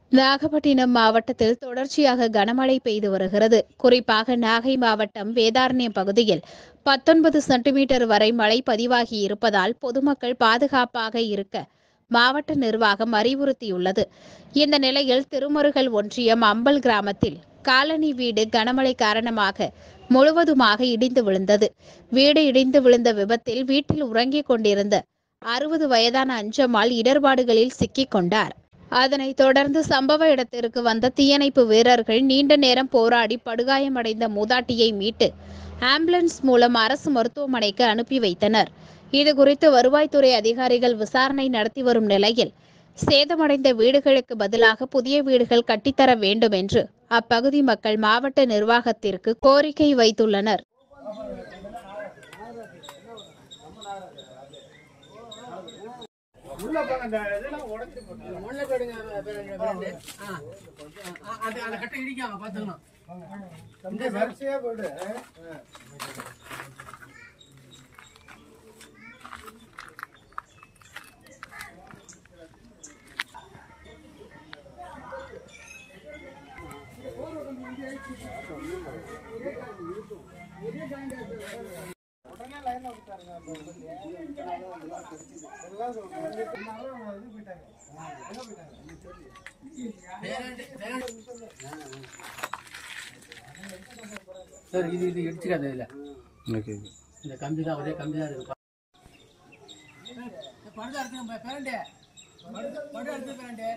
நாகப்பட்டினம் மாவட்டத்தில் தொடர்ச்சியாக கனமழை பெய்து வருகிறது குறிப்பாக நாகை மாவட்டம் வேதாரண்யம் பகுதியில் பத்தொன்பது சென்டிமீட்டர் வரை மழை பதிவாகி இருப்பதால் பொதுமக்கள் பாதுகாப்பாக இருக்க மாவட்ட நிர்வாகம் அறிவுறுத்தியுள்ளது இந்த நிலையில் திருமருகல் ஒன்றியம் அம்பல் கிராமத்தில் காலனி வீடு கனமழை காரணமாக முழுவதுமாக இடிந்து விழுந்தது வீடு இடிந்து விழுந்த விபத்தில் வீட்டில் உறங்கிக் கொண்டிருந்த அறுபது வயதான அஞ்சம்மாள் இடர்பாடுகளில் சிக்கிக் கொண்டார் அதனைத் தொடர்ந்து சம்பவ இடத்திற்கு வந்த தீயணைப்பு வீரர்கள் நீண்ட நேரம் போராடி படுகாயமடைந்த மூதாட்டியை மீட்டு ஆம்புலன்ஸ் மூலம் அரசு மருத்துவமனைக்கு அனுப்பி வைத்தனர் இதுகுறித்து வருவாய்த்துறை அதிகாரிகள் விசாரணை நடத்தி வரும் நிலையில் சேதமடைந்த வீடுகளுக்கு பதிலாக புதிய வீடுகள் கட்டித்தர வேண்டும் என்று அப்பகுதி மக்கள் மாவட்ட நிர்வாகத்திற்கு கோரிக்கை வைத்துள்ளனர் அந்த அந்த கட்டை இடிக்காம பாத்துக்கணும் இந்த வரிசையா போடு சார் இது இது இடிச்சுக்காத இல்ல இந்த கம்பி தான் ஒரே கம்பி தான் இருக்கு படுதா இருக்கு பேரண்டே படுதா இருக்கு பேரண்டே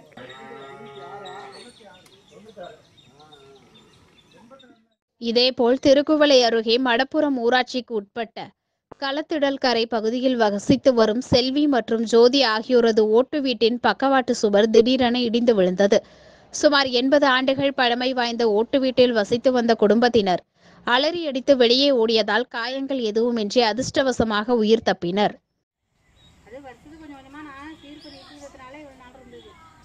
இதேபோல் திருக்குவளை அருகே மடப்புறம் ஊராட்சிக்கு உட்பட்ட களத்திடல் கரை பகுதியில் வசித்து வரும் செல்வி மற்றும் ஜோதி ஆகியோரது ஓட்டு வீட்டின் பக்கவாட்டு சுவர் திடீரென இடிந்து விழுந்தது சுமார் எண்பது ஆண்டுகள் பழமை வாய்ந்த ஓட்டு வீட்டில் வசித்து வந்த குடும்பத்தினர் அலறி அடித்து வெளியே ஓடியதால் காயங்கள் எதுவுமின்றி அதிர்ஷ்டவசமாக உயிர் தப்பினர் அது வருஷத்துக்கு கொஞ்சம் கொஞ்சமாக நான் சீர் பண்ணிட்டு இருக்கிறதுனால இவ்வளோ நாள் இருந்தது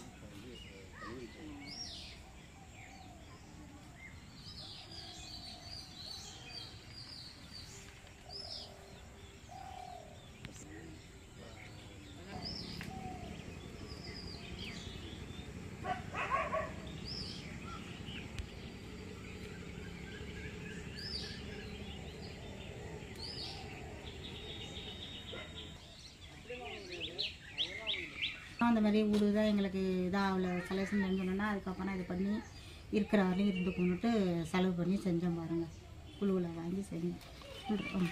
அந்த மாதிரி வீடு தான் எங்களுக்கு இதாக அவ்வளோ செலெக்ஷன் செஞ்சோன்னா அதுக்கப்புறம் இது பண்ணி இருக்கிற வரையும் இருந்து கொண்டுட்டு செலவு பண்ணி செஞ்சோம் பாருங்கள் குழுவில் வாங்கி செஞ்சோம் ம்.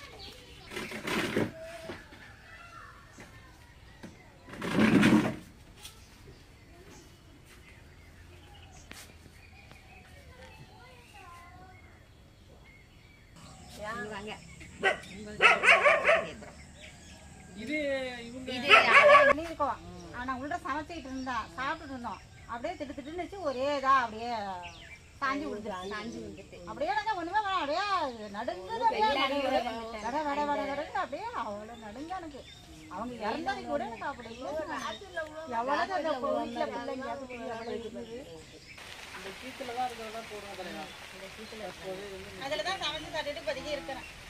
இது இவங்க இருக்கோம் ஆனால் உள்ள சமைச்சிக்கிட்டு இருந்தா சாப்பிட்டுட்டு இருந்தோம் அப்படியே திட்டு திட்டுன்னு வச்சு ஒரே இதா அப்படியே சாஞ்சி விழுந்துட்டு சாஞ்சி விழுந்துட்டு அப்படியே நாங்கள் ஒன்றுமே வேணாம் அப்படியே நடுங்குது அப்படியே வட வட வட வடன்னு அப்படியே அவ்வளோ நடுங்க எனக்கு அவங்க இறந்தது கூட எனக்கு அப்படி எவ்வளோ அந்த வீட்டில் பிள்ளைங்க எவ்வளோ இருந்தது அதில் தான் சமைச்சு சாப்பிட்டுட்டு இப்போதைக்கு இருக்கிறேன்